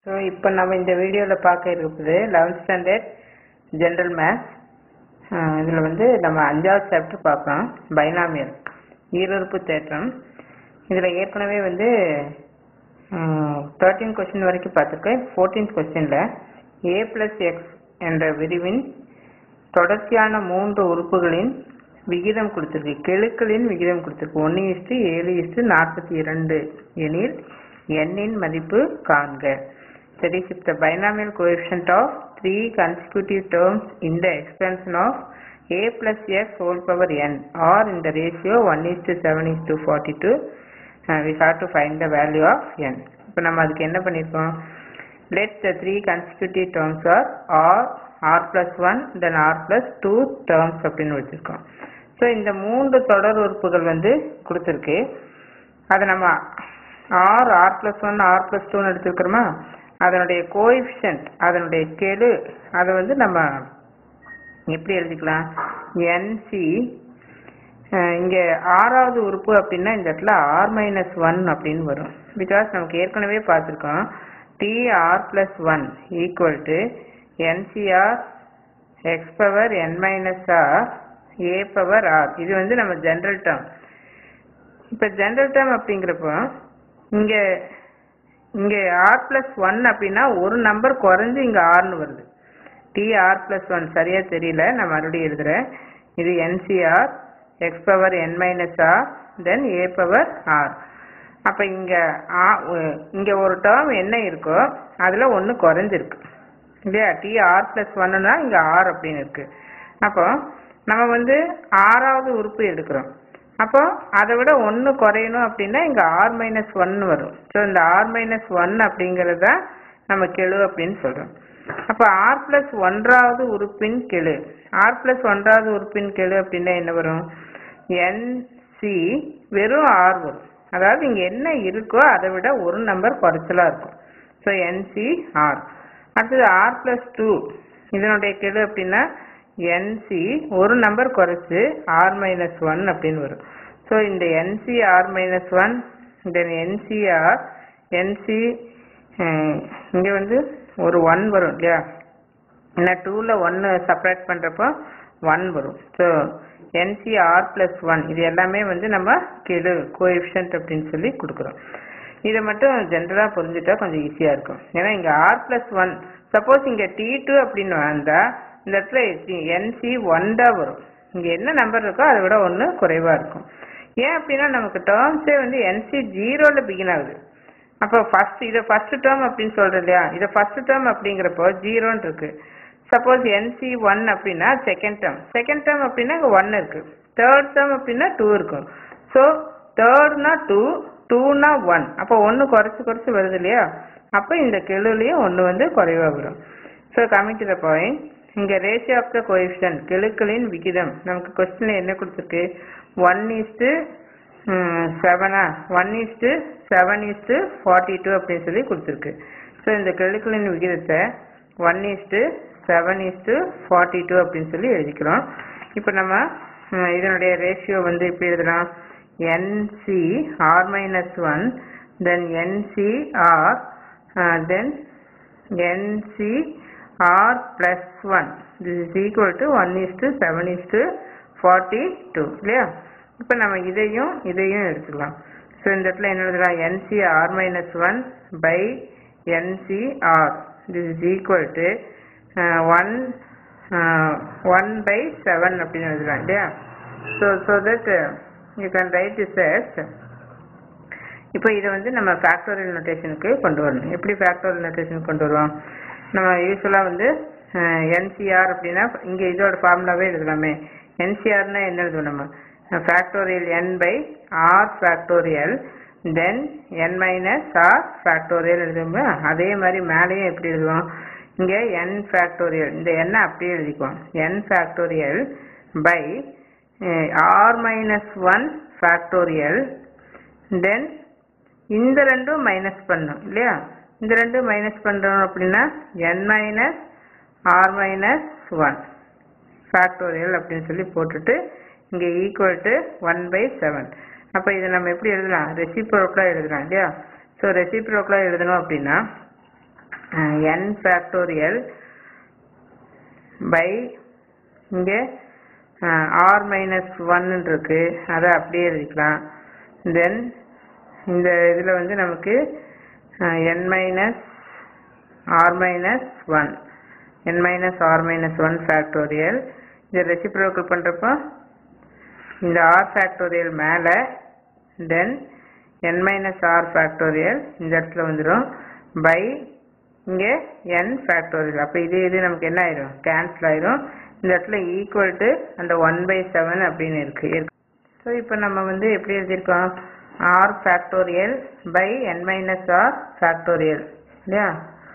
so இப்போ நம்ம இந்த வீடியோவில் பார்க்க இருக்குது லெவன்த் ஸ்டாண்டர்ட் ஜென்ரல் மேத்ஸ் இதில் வந்து நம்ம அஞ்சாவது சாப்டர் பார்க்கலாம் பைனாமியல் ஈருறுப்பு தேற்றம் இதில் ஏற்கனவே வந்து தேர்ட்டீன் கொஸ்டின் வரைக்கும் பார்த்துருக்கேன் ஃபோர்டீன்த் கொஸ்டினில் ஏ பிளஸ் எக்ஸ் என்ற விரிவின் தொடர்ச்சியான மூன்று உறுப்புகளின் விகிதம் கொடுத்துருக்கு கெழுக்களின் விகிதம் கொடுத்துருக்கு ஒன்று இஸ்டு ஏழு இஸ்டு நாற்பத்தி இரண்டு எனில் எண்ணின் மதிப்பு காண்க that is if the binomial coefficient of three consecutive terms in the expansion of a plus x whole power n or in the ratio 1 is to 7 is to 42 uh, we have to find the value of n இப்போ நம்ம அதுக்கு என்ன பண்ணியிருக்கோம் let the three consecutive terms are r r plus 1 then r plus 2 terms அப்படின்னு வச்சுருக்கோம் so இந்த மூன்று தொடர் உறுப்புகள் வந்து கொடுத்துருக்கு அதை நம்ம R R plus one R plus டூன்னு எடுத்துருக்கிறோமா அதனுடைய கோஎஃபிஷியன்ட் அதனுடைய கெழு அதை வந்து நம்ம எப்படி எழுதிக்கலாம் என்சி இங்கே ஆறாவது உறுப்பு அப்படின்னா இந்த இடத்துல ஆர் மைனஸ் ஒன் அப்படின்னு வரும் பிகாஸ் நமக்கு ஏற்கனவே பார்த்துருக்கோம் T R plus one equal to nCr X power N minus R A power R இது வந்து நம்ம ஜென்ரல் டேர்ம் இப்போ ஜென்ரல் டேர்ம் அப்படிங்கிறப்போ இங்கே இங்கே ஆர் ப்ளஸ் ஒன் அப்படின்னா ஒரு நம்பர் குறைஞ்சு இங்கே ஆர்னு வருது டி ஆர் ப்ளஸ் ஒன் சரியாக தெரியல நான் மறுபடியும் எழுதுகிறேன் இது nCr X power N minus R then A power R அப்போ இங்கே இங்கே ஒரு டேர்ம் என்ன இருக்கோ அதில் ஒன்று குறைஞ்சிருக்கு இல்லையா டி ஆர் ப்ளஸ் ஒன்னுனா இங்கே ஆர் அப்படின்னு இருக்கு அப்போ நம்ம வந்து ஆறாவது உறுப்பு எடுக்கிறோம் அப்போ அதை விட ஒன்று குறையணும் அப்படின்னா இங்கே ஆர் மைனஸ் ஒன்னு வரும் ஸோ இந்த ஆர் மைனஸ் ஒன் அப்படிங்கிறது தான் நம்ம கெழு அப்படின்னு சொல்கிறோம் அப்போ ஆர் ப்ளஸ் ஒன்றாவது உறுப்பின் கெழு ஆர் ப்ளஸ் ஒன்றாவது உறுப்பின் கெழு அப்படின்னா என்ன வரும் என்சி வெறும் ஆர் வரும் அதாவது இங்கே என்ன இருக்கோ அதை விட ஒரு நம்பர் குறைச்சலாக இருக்கும் ஸோ என்சி ஆர் அடுத்தது ஆர் ப்ளஸ் டூ இதனுடைய கெழு அப்படின்னா என்சி ஒரு நம்பர் குறைச்சு ஆர் மைனஸ் ஒன் அப்படின்னு வரும் ஸோ இந்த NC R minus one then nCr NC இங்கே வந்து ஒரு ஒன் வரும் இல்லையா ஏன்னா டூவில் ஒன்று செப்பரேட் பண்ணுறப்போ ஒன் வரும் so NC R plus one இது எல்லாமே வந்து நம்ம கெழு கோஎஃபிஷியன்ட் அப்படின்னு சொல்லி கொடுக்குறோம் இதை மட்டும் ஜென்ரலாக புரிஞ்சுட்டா கொஞ்சம் ஈஸியாக இருக்கும் ஏன்னா இங்கே ஆர் ப்ளஸ் ஒன் சப்போஸ் இங்கே டி டூ அப்படின்னு வந்தால் இந்த இடத்துல என்சி ஒன் தான் வரும் இங்கே என்ன நம்பர் இருக்கோ அதை விட ஒன்று குறைவாக இருக்கும் ஏன் அப்படின்னா நமக்கு டேர்ம்ஸே வந்து என்சி ஜீரோவில் பிகின் ஆகுது அப்போ ஃபர்ஸ்ட் இதை ஃபர்ஸ்ட் டேர்ம் அப்படின்னு சொல்கிறோம் இல்லையா இதை ஃபர்ஸ்ட் டேர்ம் அப்படிங்கிறப்போ ஜீரோன்னு இருக்கு சப்போஸ் என்சி ஒன் அப்படின்னா செகண்ட் டேர்ம் செகண்ட் டேர்ம் அப்படின்னா இங்கே ஒன் இருக்கு தேர்ட் டேர்ம் அப்படின்னா டூ இருக்கும் ஸோ தேர்ட்னா டூ டூனா ஒன் அப்போ ஒன்று குறைச்சி குறைச்சி வருது இல்லையா அப்போ இந்த கெழுலையும் ஒன்று வந்து குறைவாக வரும் so coming to the point இங்கே ரேஷியோ ஆஃப் த கோஎஃபிஷியன்ட் கெழுக்களின் விகிதம் நமக்கு கொஸ்டினில் என்ன கொடுத்துருக்கு ஒன் ஈஸ்ட்டு செவனா one is to seven is to forty two அப்படின்னு சொல்லி கொடுத்துருக்கு ஸோ இந்த கெழுக்களின் விகிதத்தை one is to seven is to forty two அப்படின்னு சொல்லி எழுதிக்கிறோம் இப்போ நம்ம இதனுடைய ரேஷியோ வந்து எப்படி எழுதலாம் NC R minus one then NC R then NC R plus one this is equal to one is to seven is to forty two இல்லையா இப்போ நம்ம இதையும் இதையும் எடுத்துக்கலாம் ஸோ இந்த இடத்துல என்ன எழுதலாம் NC R minus one by NC R this is equal to one one by seven அப்படின்னு எழுதலாம் இல்லையா so so that you can write is yes இப்போ இதை வந்து நம்ம ஃபேக்டோரியல் நோட்டேஷனுக்கு கொண்டு வரணும் எப்படி ஃபேக்டோரியல் நோட்டேஷன் கொண்டு வருவோம் நம்ம யூஸ்வலாக வந்து என்சிஆர் அப்படின்னா இங்கே இதோட ஃபார்முலாவே எழுதலாமே என்சிஆர்னா என்ன எழுதுவோம் நம்ம factorial N by R factorial then N minus R factorial எழுதுவோம் அதே மாதிரி மேலேயும் எப்படி எழுதுவோம் இங்கே என் ஃபேக்டோரியல் இந்த எண்ணை அப்படியே எழுதிக்குவோம் N factorial by R minus one factorial then இந்த ரெண்டும் மைனஸ் பண்ணும் இல்லையா இந்த ரெண்டும் மைனஸ் பண்ணுறோம் அப்படின்னா N minus R minus one factorial அப்படின்னு சொல்லி போட்டுட்டு இங்கே equal to one by seven அப்போ இதை நம்ம எப்படி எழுதலாம் ரெசிப்ரோக்கலாக எழுதலாம் இல்லையா ஸோ ரெசிப்ரோக்கலாக எழுதணும் அப்படின்னா n ஃபேக்டோரியல் பை இங்கே ஆர் மைனஸ் ஒன்னு இருக்கு அதை அப்படியே எழுதிக்கலாம் தென் இந்த இதில் வந்து நமக்கு N minus R minus one என் minus R minus one factorial இதை ரெசிப்ரோக்கல் பண்ணுறப்போ இந்த ஆர் ஃபேக்டோரியல் மேலே then N minus R factorial இந்த இடத்துல வந்துடும் பை இங்கே என் ஃபேக்டோரியல் அப்போ இது இது நமக்கு என்ன ஆயிரும் கேன்சல் ஆயிரும் இந்த இடத்துல ஈக்குவல் டு அந்த ஒன் பை செவன் அப்படின்னு இருக்கு ஸோ இப்போ நம்ம வந்து எப்படி எழுதியிருக்கோம் R factorial by N minus R factorial இல்லையா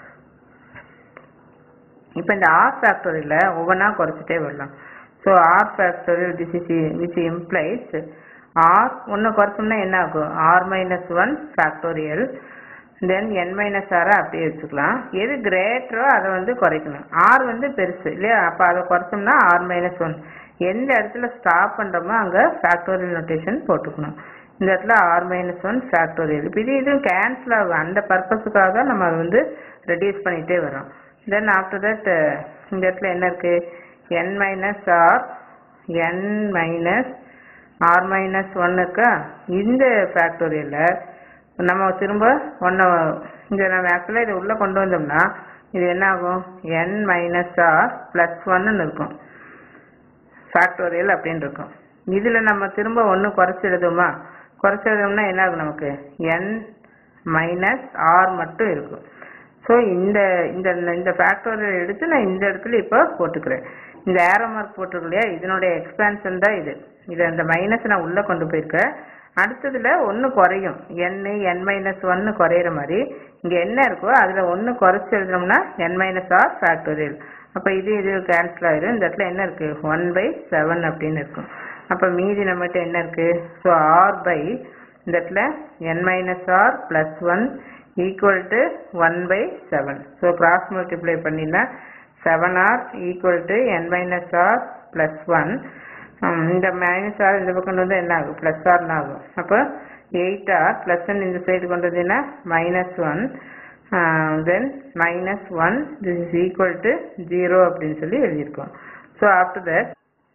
இப்போ இந்த ஆர் ஃபேக்டோரியலை ஒவ்வொன்றா குறைச்சிட்டே வரலாம் so R factorial this is which implies R ஒன்று குறைச்சோம்னா என்ன ஆகும் R minus one factorial then N minus ஆரை அப்படியே வச்சுக்கலாம் எது கிரேட்டரோ அதை வந்து குறைக்கணும் ஆர் வந்து பெருசு இல்லையா அப்போ அதை குறைச்சோம்னா ஆர் மைனஸ் ஒன் எந்த இடத்துல ஸ்டாப் பண்ணுறோமோ அங்கே ஃபேக்டோரியல் நோட்டேஷன் போட்டுக்கணும் இந்த இடத்துல ஆர் மைனஸ் ஒன் ஃபேக்டோரியல் இப்போ இது இதுவும் கேன்சல் ஆகும் அந்த பர்பஸுக்காக நம்ம அதை வந்து ரெடியூஸ் பண்ணிகிட்டே வரோம் தென் ஆஃப்டர் தட் இந்த இடத்துல என்ன இருக்கு N minus R N minus R minus one இருக்கா இந்த ஃபேக்டோரியலில் நம்ம திரும்ப ஒன்றை இங்கே நம்ம ஆக்சுவலாக இதை உள்ளே கொண்டு வந்தோம்னா இது என்ன ஆகும் என் மைனஸ் ஆர் ப்ளஸ் ஒன்னு இருக்கும் ஃபேக்டோரியல் அப்படின்னு இருக்கும் இதில் நம்ம திரும்ப ஒன்று குறைச்சி எழுதுமா குறைச்சி எழுதோம்னா என்ன ஆகும் நமக்கு என் மைனஸ் ஆர் மட்டும் இருக்கும் ஸோ இந்த இந்த இந்த ஃபேக்டோரியல் எடுத்து நான் இந்த இடத்துல இப்போ போட்டுக்கிறேன் இந்த ஏரோ மார்க் போட்டிருக்கு இல்லையா இதனுடைய எக்ஸ்பேன்ஷன் தான் இது இதை அந்த மைனஸ் நான் உள்ளே கொண்டு போயிருக்கேன் அடுத்ததுல ஒன்று குறையும் என் என் மைனஸ் ஒன்று குறையிற மாதிரி இங்கே என்ன இருக்கோ அதில் ஒன்று குறைச்சி எழுதுனோம்னா என் மைனஸ் ஆர் ஃபேக்டோரியல் அப்போ இது இது கேன்சல் ஆயிரும் இந்த இடத்துல என்ன இருக்கு ஒன் பை செவன் அப்படின்னு இருக்கும் அப்போ மீதி நம்மகிட்ட என்ன இருக்கு ஸோ ஆர் பை இந்த இடத்துல N minus R plus one equal to one by seven so cross multiply பண்ணினா seven R equal to N minus R plus one இந்த மைனஸ் ஆர் இந்த பக்கம் கொண்டு வந்து என்ன ஆகும் ப்ளஸ் ஆர்னு ஆகும் அப்போ எயிட் ஆர் ப்ளஸ் ஒன் இந்த சைடு கொண்டு வந்தீங்கன்னா minus one then minus one this is equal to zero அப்படின்னு சொல்லி எழுதியிருக்கோம் ஸோ ஆஃப்டர் தட்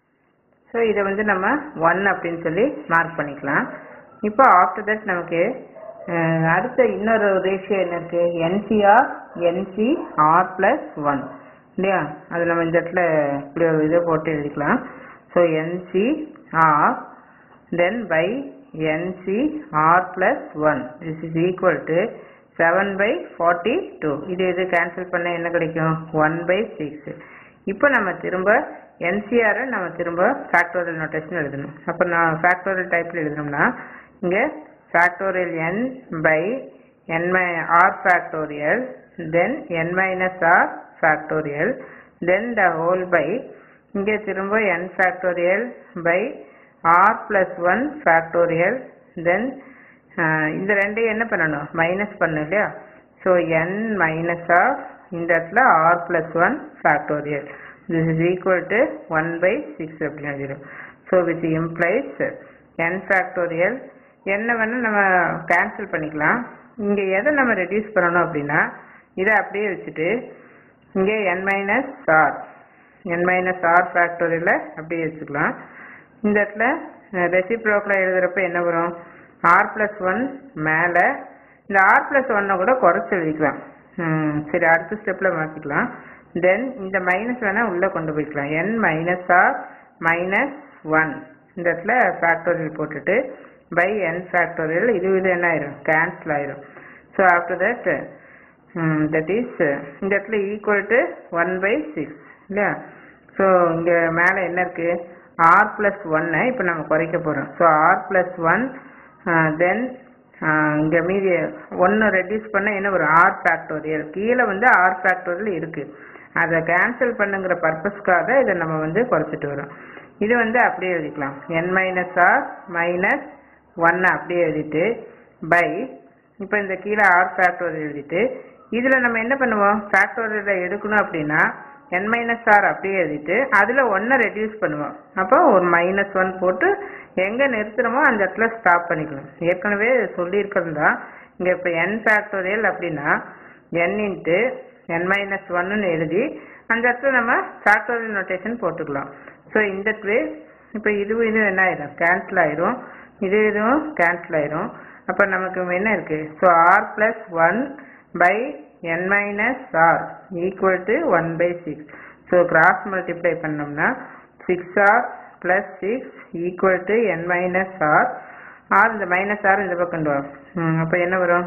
ஸோ இதை வந்து நம்ம ஒன் அப்படின்னு சொல்லி மார்க் பண்ணிக்கலாம் இப்போ ஆஃப்டர் தட் நமக்கு அஹ், அடுத்த இன்னொரு ரேஷியோ என்ன இருக்கு nCr NC R plus one இல்லையா அது நம்ம இந்த இடத்துல இப்படி ஒரு இதை போட்டு எழுதிக்கலாம் so NC R then by NC R plus one this is equal to seven by forty two இது இது கேன்சல் பண்ண என்ன கிடைக்கும் ஒன் பை சிக்ஸ் இப்போ நம்ம திரும்ப என்சிஆரை நம்ம திரும்ப ஃபேக்டோரியல் நோட்டேஷன் எழுதணும் அப்போ நான் ஃபேக்டோரியல் டைப்பில் எழுதணும்னா இங்கே factorial N by N my R factorial then N minus R factorial then the whole by இங்கே திரும்ப n factorial by R plus one factorial then இந்த ரெண்டையும் என்ன பண்ணணும் மைனஸ் பண்ணணும் இல்லையா ஸோ n மைனஸ் ஆஃப் இந்த இடத்துல R plus one factorial this is equal to one by six அப்படின்னு எழுதிடும் so which implies n factorial என்ன வேணால் நம்ம கேன்சல் பண்ணிக்கலாம் இங்கே எதை நம்ம ரெடியூஸ் பண்ணணும் அப்படின்னா இதை அப்படியே வச்சுட்டு இங்கே n minus R n minus R factorial அப்படியே வச்சுக்கலாம் இந்த இடத்துல ரெசிப்ரோக்கில் எழுதுறப்ப என்ன வரும் ஆர் பிளஸ் ஒன் மேலே இந்த ஆர் பிளஸ் ஒன்னை கூட குறைச்சி எழுதிக்கலாம் ம், சரி அடுத்த ஸ்டெப்பில் மாற்றிக்கலாம் தென் இந்த மைனஸ் வேணால் உள்ளே கொண்டு போய்க்கலாம் n minus R minus one இந்த இடத்துல ஃபேக்டோரியல் போட்டுட்டு பை n ஃபேக்டோரியல் இது இது என்ன ஆயிரும் கேன்சல் ஆயிரும் so after that that is இந்த இடத்துல equal to one by six இல்லையா ஸோ இங்கே மேலே என்ன இருக்கு ஆர் ப்ளஸ் ஒன்னை இப்போ நம்ம குறைக்க போகிறோம் so r plus one then இங்கே மீதி ஒன்று ரெடியூஸ் பண்ண என்ன வரும் ஆர் ஃபேக்டோரியல் கீழே வந்து ஆர் ஃபேக்டோரியல் இருக்குது அதை கேன்சல் பண்ணுங்கிற பர்பஸ்க்காக இதை நம்ம வந்து குறைச்சிட்டு வரோம் இது வந்து அப்படியே எழுதிக்கலாம் n மைனஸ் ஆர் மைனஸ் ஒன்னை அப்படியே எழுதிட்டு பை இப்போ இந்த கீழே ஆர் ஃபேக்டோரியல் எழுதிட்டு இதில் நம்ம என்ன பண்ணுவோம் ஃபேக்டோரியலை எடுக்கணும் அப்படின்னா n மைனஸ் ஆர் அப்படியே எழுதிட்டு அதில் ஒன்றை ரெடியூஸ் பண்ணுவோம் அப்போ ஒரு மைனஸ் ஒன் போட்டு எங்கே நிறுத்துறோமோ அந்த இடத்துல ஸ்டாப் பண்ணிக்கலாம் ஏற்கனவே சொல்லியிருக்கிறது தான் இங்கே இப்போ n ஃபேக்டோரியல் அப்படின்னா n இன்ட்டு என் மைனஸ் ஒன்னு எழுதி அந்த இடத்துல நம்ம ஃபேக்டோரியல் நோட்டேஷன் போட்டுக்கலாம் ஸோ இந்த வே இப்போ இதுவும் இதுவும் என்ன ஆயிரும் கேன்சல் ஆயிரும் இது இதுவும் கேன்சல் ஆயிரும் அப்போ நமக்கு என்ன இருக்கு so r plus one by N minus r equal to one by six so cross multiply பண்ணோம்னா six r plus six equal to N minus r r இந்த மைனஸ் ஆர் இந்த பக்கம் கொண்டு வரும் அப்போ என்ன வரும்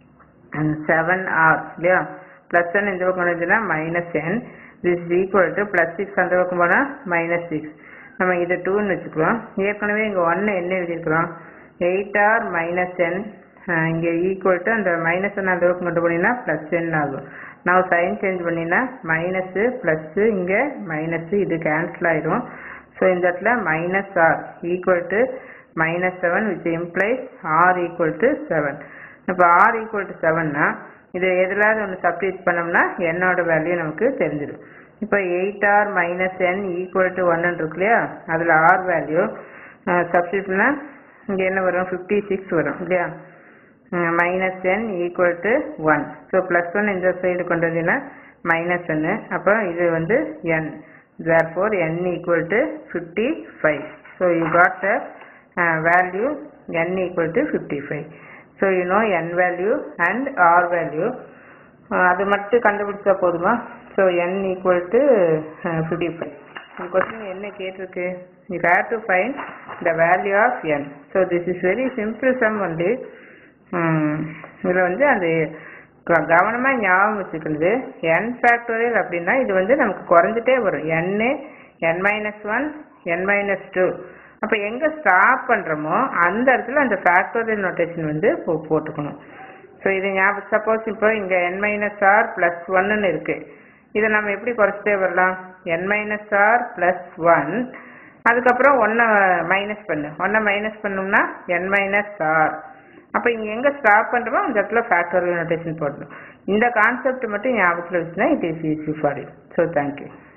செவன் ஆர் இல்லையா ப்ளஸ் ஒன் இந்த பக்கம் வந்துச்சுன்னா minus n this is equal to plus six அந்த பக்கம் போனால் மைனஸ் சிக்ஸ் நம்ம இதை டூன்னு வச்சுக்கிறோம் ஏற்கனவே இங்கே ஒன்று என்ன எழுதியிருக்கிறோம் எயிட் ஆர் மைனஸ் என் இங்கே ஈக்குவல் டு அந்த மைனஸ் ஒன் அந்த பக்கம் கொண்டு போனீங்கன்னா ப்ளஸ் என் ஆகும் நான் சைன் சேஞ்ச் பண்ணினா மைனஸு ப்ளஸ்ஸு இங்கே மைனஸு இது கேன்சல் ஆயிரும் ஸோ இந்த இடத்துல minus r equal to minus seven which implies r equal to seven இப்போ ஆர் ஈக்குவல் டு செவன்னா இதை எதிலாவது ஒன்று சப்ஸ்டியூட் பண்ணோம்னா என்னோட வேல்யூ நமக்கு தெரிஞ்சிடும் இப்போ eight r minus n equal to ஒன்னு இருக்கு இல்லையா அதில் ஆர் வேல்யூ சப்ஸ்டியூட் பண்ணால் இங்கே என்ன வரும் ஃபிஃப்டி சிக்ஸ் வரும் இல்லையா minus n equal to one so plus one இந்த சைடு கொண்டு வந்தீங்கன்னா மைனஸ் ஒன்று அப்போ இது வந்து n therefore n equal to fifty five so you got the value n equal to fifty five so you know n value and r value அது மட்டும் கண்டுபிடிச்சா போதுமா so n equal to fifty five இந்த question என்ன கேட்டிருக்கு you have to find the value of n so this is very simple sum வந்து இதில் வந்து அந்த க- கவனமா ஞாபகம் வச்சுக்கிறது n ஃபேக்டோரியல் அப்படின்னா இது வந்து நமக்கு குறைஞ்சிட்டே வரும் n n மைனஸ் ஒன் என் மைனஸ் டூ அப்போ எங்கே ஸ்டாப் பண்ணுறோமோ அந்த இடத்துல அந்த ஃபேக்டோரியல் நோட்டேஷன் வந்து போ போட்டுக்கணும் ஸோ இது ஞாபகம் சப்போஸ் இப்போ இங்கே n மைனஸ் ஆர் ப்ளஸ் ஒன்னு இருக்கு இதை நம்ம எப்படி குறைச்சிட்டே வரலாம் n minus R plus one அதுக்கப்புறம் ஒன்றை மைனஸ் பண்ணு ஒன்றை மைனஸ் பண்ணோம்னா n மைனஸ் ஆர் அப்போ இங்கே எங்கே ஸ்டாப் பண்ணுறோமோ அந்த இடத்துல ஃபேக்டோரியல் நோட்டேஷன் போடணும் இந்த கான்செப்ட் மட்டும் ஞாபகத்தில் வச்சுன்னா it is easy for you so thank you